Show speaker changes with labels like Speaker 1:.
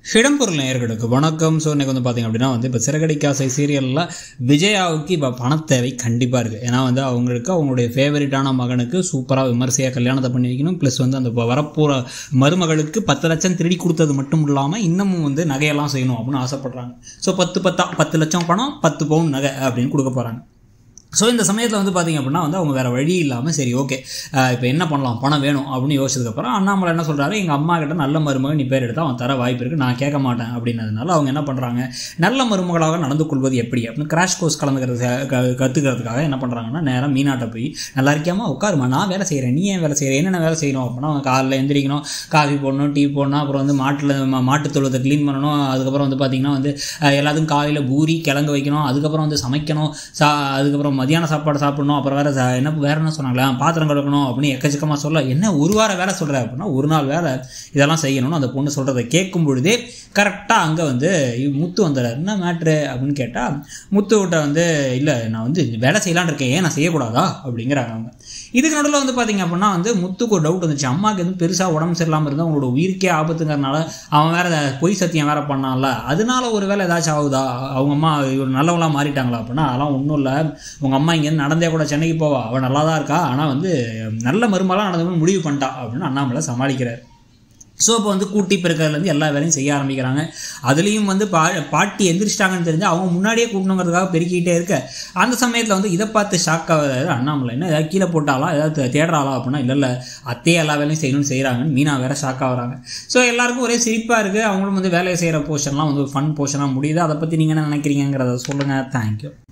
Speaker 1: இடம்பொருள் நேயர்களுக்கு வணக்கம் ஸோ இன்னைக்கு வந்து பார்த்தீங்க அப்படின்னா வந்து இப்போ சிறகடிக்காசை சீரியலில் விஜயாவுக்கு இப்போ பணத்தேவை கண்டிப்பாக இருக்குது ஏன்னா வந்து அவங்களுக்கு அவங்களுடைய ஃபேவரட்டான மகனுக்கு சூப்பராக விமர்சையாக கல்யாணத்தை பண்ணி வைக்கணும் ப்ளஸ் வந்து அந்த இப்போ வரப்போகிற மருமகளுக்கு பத்து லட்சம் திருடி கொடுத்தது மட்டும் இல்லாமல் இன்னமும் வந்து நகையெல்லாம் செய்யணும் அப்படின்னு ஆசைப்படுறாங்க ஸோ பத்து பத்தா பத்து லட்சம் பணம் பத்து பவுன் நகை அப்படின்னு கொடுக்க போகிறாங்க ஸோ இந்த சமயத்தில் வந்து பார்த்திங்க அப்படின்னா வந்து அவங்க வேறு வழி இல்லாமல் சரி ஓகே இப்போ என்ன பண்ணலாம் பணம் வேணும் அப்படின்னு யோசிச்சதுக்கப்புறம் அண்ணாமலை என்ன சொல்கிறாரு எங்கள் அம்மா கிட்ட நல்ல மருமகன் நீ பேர் எடுத்தால் அவன் தர வாய்ப்பு இருக்குது நான் கேட்க மாட்டேன் அப்படின்னதுனால அவங்க என்ன பண்ணுறாங்க நல்ல மருமகளாக நடந்து கொள்வது எப்படி அப்படின்னு கிராஷ் கோர்ஸ் கலந்துக்கிறது கற்றுக்கிறதுக்காக என்ன பண்ணுறாங்கன்னா நேராக மீனாட்ட போய் நல்லா இருக்கியாமா உட்காருமா நான் வேலை செய்கிறேன் நீ ஏன் வேலை செய்கிறேன் என்னென்ன வேலை செய்யணும் அப்படின்னா அவங்க காலைல எந்திரிக்கணும் காஃபி போடணும் டீ போடணும் அப்புறம் வந்து மாட்டில் மாட்டு தொழுவத்தை க்ளீன் பண்ணணும் அதுக்கப்புறம் வந்து பார்த்திங்கன்னா வந்து எல்லாத்துக்கும் காலையில் பூரி கிழங்கு வைக்கணும் அதுக்கப்புறம் வந்து சமைக்கணும் சா அதுக்கப்புறம் மதியான சாப்பாடு சாப்பிடணும் அப்புறம் வேறு என்ன வேறு என்ன சொன்னாங்களே பாத்திரம் கழுக்கணும் அப்படின்னு எக்கச்சக்கமாக சொல்ல என்ன ஒரு வாரம் வேலை சொல்கிற அப்படின்னா ஒரு நாள் வேலை இதெல்லாம் செய்யணும்னு அந்த பொண்ணு சொல்கிறத கேட்கும் பொழுதே கரெக்டாக அங்கே வந்து முத்து வந்துடுறாரு என்ன மேட்ரு அப்படின்னு கேட்டால் முத்து விட்ட வந்து இல்லை நான் வந்து வேலை செய்யலான் இருக்கேன் ஏன் நான் செய்யக்கூடாதா அப்படிங்கிறாங்க அவங்க இதுக்கு நடுவில் வந்து பார்த்தீங்க அப்படின்னா வந்து முத்துக்கு ஒரு டவுட் வந்துச்சு அம்மாவுக்கு எதுவும் பெருசாக உடம்பு சரியில்லாமல் இருந்தால் அவங்களோட உயிருக்கே ஆபத்துங்கிறனால அவன் வேற பொய் சத்தியம் வேற பண்ணான்ல அதனால ஒரு வேலை ஏதாச்சும் ஆகுதா அவங்க அம்மா இவர் நல்லவங்களாம் மாறிட்டாங்களா அப்படின்னா அதெல்லாம் ஒன்றும் இல்லை உங்கள் அம்மா இங்கேருந்து நடந்தே கூட சென்னைக்கு போவா அவள் நல்லா தான் இருக்கா ஆனால் வந்து நல்ல மருமலாம் நடந்தவங்க முடிவு பண்ணிட்டா அப்படின்னு அண்ணாமலை சமாளிக்கிறார் ஸோ இப்போ வந்து கூட்டி பெருக்கிறதுலேருந்து எல்லா வேலையும் செய்ய ஆரம்பிக்கிறாங்க அதுலேயும் வந்து பா பாட்டி எந்திரிச்சிட்டாங்கன்னு தெரிஞ்சு அவங்க முன்னாடியே கூட்டணுங்கிறதுக்காக பெருக்கிட்டே இருக்க அந்த சமயத்தில் வந்து இதை பார்த்து ஷாக் ஆகாது அண்ணாமலை என்ன ஏதாவது கீழே போட்டாலா ஏதாவது தேடுறாளா அப்படின்னா இல்லை இல்லை அத்தையே எல்லா வேலையும் செய்யணும்னு செய்கிறாங்கன்னு மீனா வேற ஷாக் ஆகுறாங்க ஸோ எல்லாருக்கும் ஒரே சிரிப்பாக இருக்குது அவங்களும் வந்து வேலையை செய்கிற போர்ஷன்லாம் வந்து ஃபன் போர்ஷனாக முடியுது அதை பற்றி நீங்கள் என்ன நினைக்கிறீங்கிறத சொல்லுங்கள் தேங்க்யூ